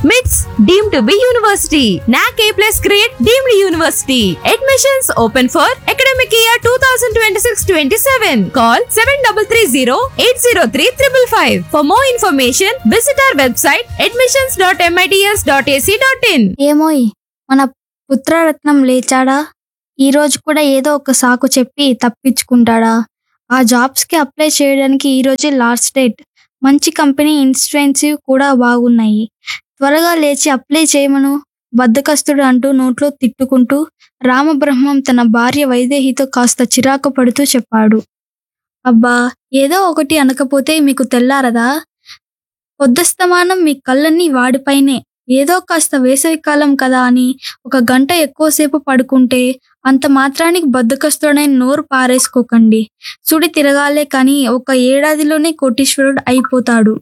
MITS deemed to be university. NAC A plus grade deemed university. Admissions open for academic year 2026-27. Call 7330-803-555. For more information, visit our website admissions.mits.ac.in. ఏమోయ్ మన పుత్రరత్నం లేచాడా ఈ రోజు కూడా ఏదో ఒక సాకు చెప్పి తప్పించుకుంటాడా ఆ జాబ్స్ కి అప్లై చేయడానికి ఈ రోజే లాస్ట్ డేట్ మంచి కంపెనీ ఇన్సూరెన్సివ్ కూడా బాగున్నాయి త్వరగా లేచి అప్లై చేయమను బద్దకస్తుడు అంటూ నోట్లో తిట్టుకుంటూ రామబ్రహ్మం తన భార్య వైదేహితో కాస్త చిరాకు పడుతూ చెప్పాడు అబ్బా ఏదో ఒకటి అనకపోతే మీకు తెల్లారదా పొద్దస్తమానం మీ కళ్ళన్నీ వాడిపైనే ఏదో కాస్త వేసవికాలం కదా అని ఒక గంట ఎక్కువసేపు పడుకుంటే అంత మాత్రానికి బద్దకస్తుడైన నోరు పారేసుకోకండి సుడి తిరగాలే కానీ ఒక ఏడాదిలోనే కోటీశ్వరుడు అయిపోతాడు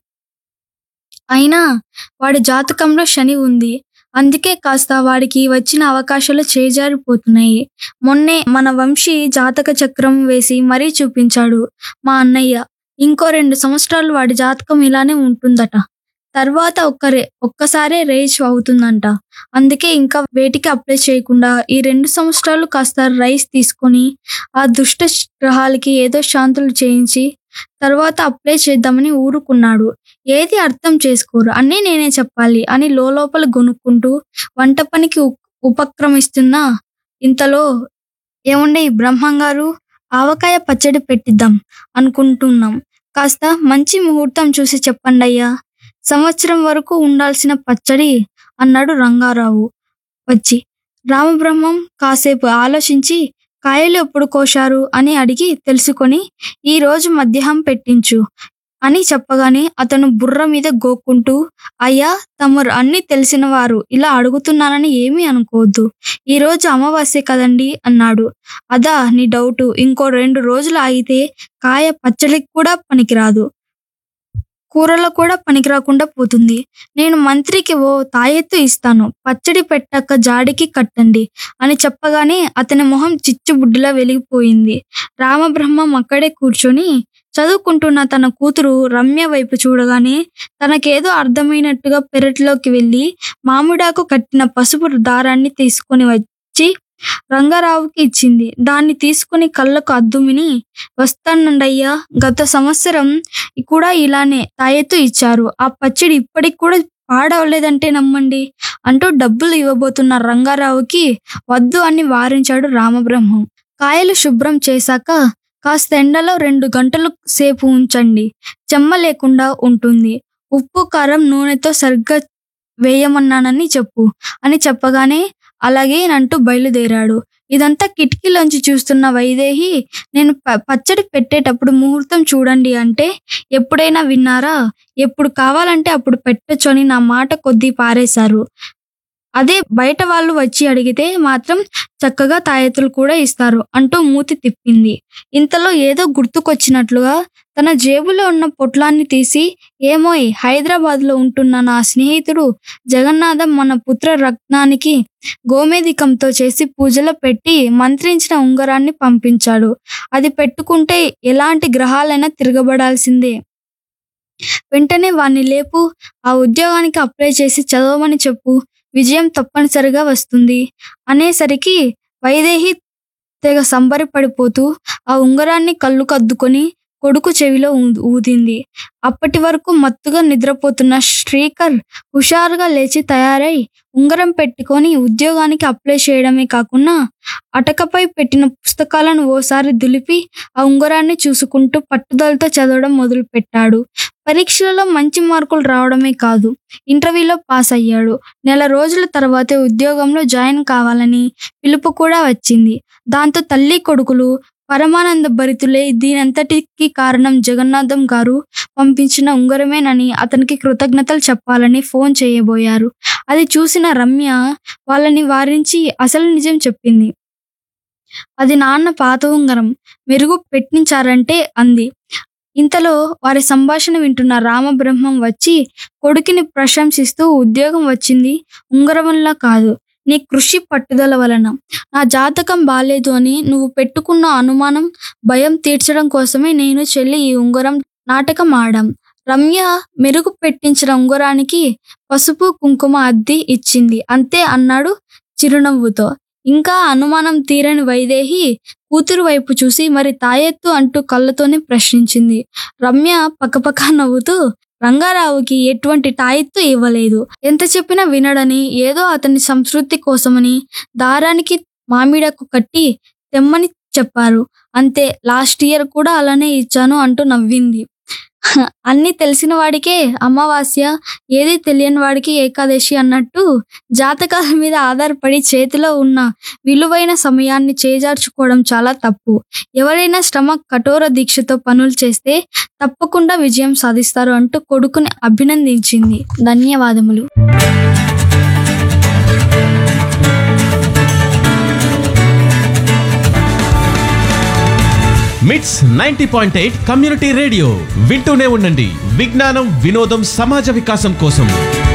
అయినా వాడి జాతకంలో శని ఉంది అందుకే కాస్త వాడికి వచ్చిన అవకాశాలు చేజారిపోతున్నాయి మొన్నే మన వంశీ జాతక చక్రం వేసి మరీ చూపించాడు మా అన్నయ్య ఇంకో రెండు సంవత్సరాలు వాడి జాతకం ఇలానే ఉంటుందట తర్వాత ఒక్కరే ఒక్కసారే రేజ్ అవుతుందంట అందుకే ఇంకా వేటికి అప్లై చేయకుండా ఈ రెండు సంవత్సరాలు కాస్త రైస్ తీసుకొని ఆ దుష్ట గ్రహాలకి ఏదో శాంతులు చేయించి తర్వాత అప్లై చేద్దామని ఊరుకున్నాడు ఏది అర్థం చేసుకోరు అన్నీ నేనే చెప్పాలి అని లోపల గొనుక్కుంటూ వంట పనికి ఉ- ఉపక్రమిస్తున్నా ఇంతలో ఏముండే ఈ బ్రహ్మం గారు ఆవకాయ పచ్చడి పెట్టిద్దాం అనుకుంటున్నాం కాస్త మంచి ముహూర్తం చూసి చెప్పండి అయ్యా సంవత్సరం వరకు ఉండాల్సిన పచ్చడి అన్నాడు రంగారావు వచ్చి రామబ్రహ్మం కాసేపు ఆలోచించి కాయలు ఎప్పుడు కోశారు అని అడిగి తెలుసుకొని ఈ రోజు మధ్యాహ్నం పెట్టించు అని చెప్పగానే అతను బుర్ర మీద గోక్కుంటూ అయ్యా తమరు అన్ని తెలిసిన వారు ఇలా అడుగుతున్నానని ఏమీ అనుకోవద్దు ఈ రోజు అమావాస్య కదండి అన్నాడు అదా నీ డౌటు ఇంకో రెండు రోజులు ఆగితే కాయ పచ్చడికి కూడా పనికిరాదు కూరలో కూడా పనికిరాకుండా పోతుంది నేను మంత్రికి ఓ తాయెత్తు ఇస్తాను పచ్చడి పెట్టాక జాడికి కట్టండి అని చెప్పగానే అతని మొహం చిచ్చుబుడ్డిలా వెలిగిపోయింది రామబ్రహ్మం అక్కడే కూర్చొని చదువుకుంటున్న తన కూతురు రమ్య వైపు చూడగానే తనకేదో అర్థమైనట్టుగా పెరట్లోకి వెళ్ళి మామిడాకు కట్టిన పసుపు దారాన్ని తీసుకొని వచ్చి రంగారావుకి ఇచ్చింది దాన్ని తీసుకుని కళ్ళకు అద్దుమిని వస్తానండయ్యా గత సంవత్సరం కూడా ఇలానే తాయెత్తు ఇచ్చారు ఆ పచ్చడి ఇప్పటికి కూడా పాడవలేదంటే నమ్మండి అంటూ డబ్బులు ఇవ్వబోతున్న రంగారావుకి వద్దు అని వారించాడు రామబ్రహ్మం కాయలు శుభ్రం చేశాక కాస్త ఎండలో రెండు గంటలు సేపు ఉంచండి చెమ్మ లేకుండా ఉంటుంది ఉప్పు కారం నూనెతో సరిగ్గా వేయమన్నానని చెప్పు అని చెప్పగానే అలాగే అంటూ బయలుదేరాడు ఇదంతా కిటికీలోంచి చూస్తున్న వైదేహి నేను ప- పచ్చడి పెట్టేటప్పుడు ముహూర్తం చూడండి అంటే ఎప్పుడైనా విన్నారా ఎప్పుడు కావాలంటే అప్పుడు పెట్టొచ్చు అని నా మాట కొద్దీ పారేశారు అదే బయట వాళ్ళు వచ్చి అడిగితే మాత్రం చక్కగా తాయెత్తులు కూడా ఇస్తారు అంటూ మూతి తిప్పింది ఇంతలో ఏదో గుర్తుకొచ్చినట్లుగా తన జేబులో ఉన్న పొట్లాన్ని తీసి ఏమోయ్ హైదరాబాద్ లో ఉంటున్న నా స్నేహితుడు జగన్నాథం మన పుత్ర రత్నానికి గోమేధికంతో చేసి పూజలో పెట్టి మంత్రించిన ఉంగరాన్ని పంపించాడు అది పెట్టుకుంటే ఎలాంటి గ్రహాలైనా తిరగబడాల్సిందే వెంటనే వాణ్ణి లేపు ఆ ఉద్యోగానికి అప్లై చేసి చదవమని చెప్పు విజయం తప్పనిసరిగా వస్తుంది అనేసరికి వైదేహి తెగ సంబరపడిపోతూ ఆ ఉంగరాన్ని కళ్ళు కద్దుకొని కొడుకు చెవిలో ఊ- ఊదింది అప్పటి వరకు మత్తుగా నిద్రపోతున్న శ్రీకర్ హుషారుగా లేచి తయారై ఉంగరం పెట్టుకొని ఉద్యోగానికి అప్లై చేయడమే కాకుండా అటకపై పెట్టిన పుస్తకాలను ఓసారి దులిపి ఆ ఉంగరాన్ని చూసుకుంటూ పట్టుదలతో చదవడం మొదలుపెట్టాడు పరీక్షలలో మంచి మార్కులు రావడమే కాదు ఇంటర్వ్యూలో పాస్ అయ్యాడు నెల రోజుల తర్వాతే ఉద్యోగంలో జాయిన్ కావాలని పిలుపు కూడా వచ్చింది దాంతో తల్లి కొడుకులు పరమానంద భరితులే దీనంతటికి కారణం జగన్నాథం గారు పంపించిన ఉంగరమేనని అతనికి కృతజ్ఞతలు చెప్పాలని ఫోన్ చేయబోయారు అది చూసిన రమ్య వాళ్ళని వారించి అసలు నిజం చెప్పింది అది నాన్న పాత ఉంగరం మెరుగు పెట్టించారంటే అంది ఇంతలో వారి సంభాషణ వింటున్న రామబ్రహ్మం వచ్చి కొడుకుని ప్రశంసిస్తూ ఉద్యోగం వచ్చింది ఉంగరం వల్ల కాదు నీ కృషి పట్టుదల వలన నా జాతకం బాలేదు అని నువ్వు పెట్టుకున్న అనుమానం భయం తీర్చడం కోసమే నేను చెల్లి ఈ ఉంగరం నాటకం ఆడాం రమ్య మెరుగు పెట్టించిన ఉంగరానికి పసుపు కుంకుమ అద్ది ఇచ్చింది అంతే అన్నాడు చిరునవ్వుతో ఇంకా అనుమానం తీరని వైదేహి కూతురు వైపు చూసి మరి తాయెత్తు అంటూ కళ్ళతోనే ప్రశ్నించింది రమ్య పక్కపక్క నవ్వుతూ రంగారావుకి ఎటువంటి తాయెత్తు ఇవ్వలేదు ఎంత చెప్పినా వినడని ఏదో అతని సంస్కృతి కోసమని దారానికి మామిడకు కట్టి తెమ్మని చెప్పారు అంతే లాస్ట్ ఇయర్ కూడా అలానే ఇచ్చాను అంటూ నవ్వింది అన్ని తెలిసిన వాడికే అమావాస్య ఏది తెలియని వాడికి ఏకాదశి అన్నట్టు జాతకాల మీద ఆధారపడి చేతిలో ఉన్న విలువైన సమయాన్ని చేజార్చుకోవడం చాలా తప్పు ఎవరైనా శ్రమ కఠోర దీక్షతో పనులు చేస్తే తప్పకుండా విజయం సాధిస్తారు అంటూ కొడుకుని అభినందించింది ధన్యవాదములు MITS ninety point eight community radio వింటూనే ఉండండి విజ్ఞానం వినోదం సమాజ వికాసం కోసం